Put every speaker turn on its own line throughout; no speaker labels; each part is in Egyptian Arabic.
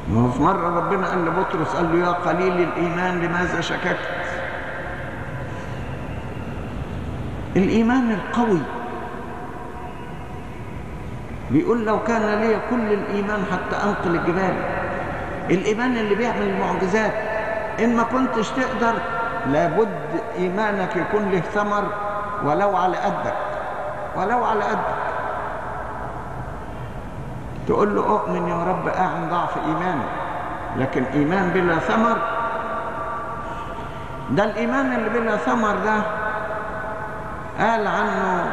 ما هو في مرة ربنا قال لبطرس قال له يا قليل الإيمان لماذا شككت الإيمان القوي بيقول لو كان لي كل الإيمان حتى أنقل الجبال الإيمان اللي بيعمل المعجزات إن ما كنتش تقدر لابد إيمانك يكون له ثمر ولو على قدك ولو على قدك تقول له أؤمن يا رب أعن ضعف إيماني لكن إيمان بلا ثمر ده الإيمان اللي بلا ثمر ده قال عنه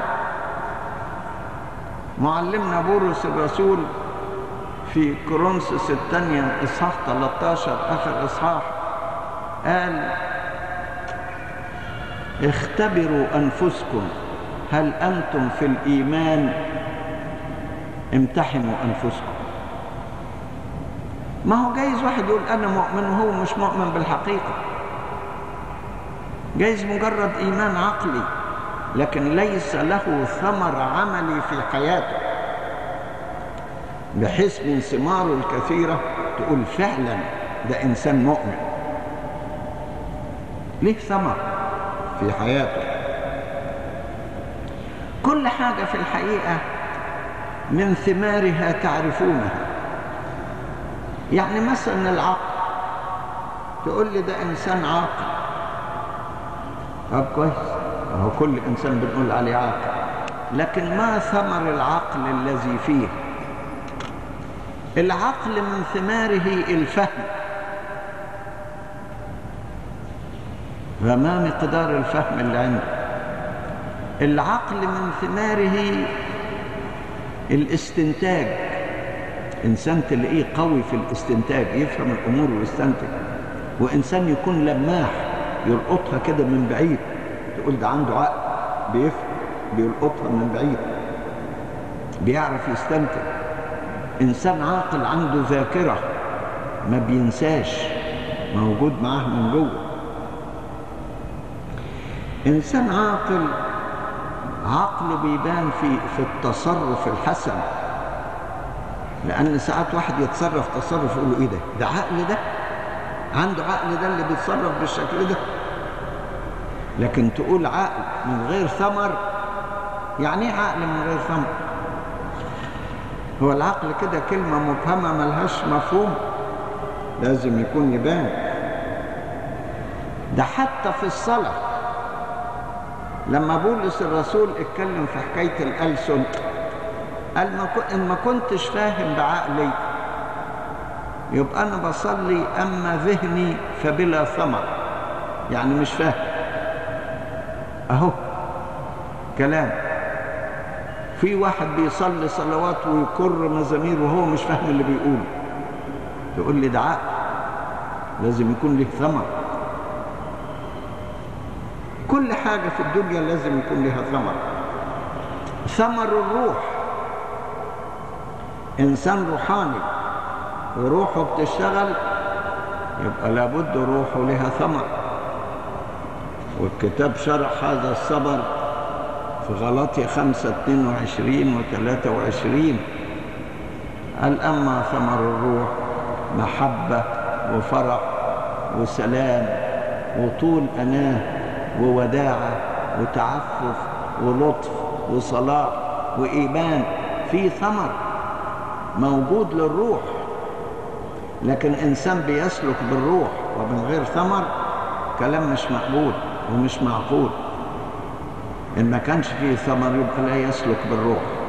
معلمنا بولس الرسول في كورنثوس الثانية إصحاح 13 آخر إصحاح قال اختبروا أنفسكم هل أنتم في الإيمان امتحنوا أنفسكم ما هو جايز واحد يقول أنا مؤمن وهو مش مؤمن بالحقيقة جايز مجرد إيمان عقلي لكن ليس له ثمر عملي في حياته بحيث من ثماره الكثيرة تقول فعلا ده إنسان مؤمن ليه ثمر في حياته كل حاجة في الحقيقة من ثمارها تعرفونها يعني مثلا العقل تقول لي ده إنسان عاقل طب كويس هو كل إنسان بنقول عليه عاقل لكن ما ثمر العقل الذي فيه العقل من ثماره الفهم فما مقدار الفهم اللي عنده العقل من ثماره الاستنتاج انسان تلاقيه قوي في الاستنتاج يفهم الامور ويستنتج وانسان يكون لماح يلقطها كده من بعيد تقول ده عنده عقل بيفهم بيلقطها من بعيد بيعرف يستنتج انسان عاقل عنده ذاكره ما بينساش موجود معاه من جوه انسان عاقل عقل بيبان في في التصرف الحسن لان ساعات واحد يتصرف تصرف يقول له ايه ده ده عقل ده عنده عقل ده اللي بيتصرف بالشكل ده لكن تقول عقل من غير ثمر يعني ايه عقل من غير ثمر هو العقل كده كلمة مبهمة ملهاش مفهوم لازم يكون يبان ده حتى في الصلاة لما بولس الرسول اتكلم في حكاية الألسن قال ما إن ما كنتش فاهم بعقلي يبقى أنا بصلي أما ذهني فبلا ثمر يعني مش فاهم أهو كلام في واحد بيصلي صلوات ويكر مزامير وهو مش فاهم اللي بيقوله تقول لي ده عقل لازم يكون له ثمر كل حاجة في الدنيا لازم يكون لها ثمر ثمر الروح إنسان روحاني وروحه بتشتغل يبقى لابد روحه لها ثمر والكتاب شرح هذا الصبر في غلطي خمسة اتنين وعشرين وثلاثة وعشرين قال أما ثمر الروح محبة وفرح وسلام وطول أناه ووداعة وتعفف ولطف وصلاح وإيمان في ثمر موجود للروح لكن إنسان بيسلك بالروح ومن غير ثمر كلام مش مقبول ومش معقول إن ما كانش فيه ثمر يبقى لا يسلك بالروح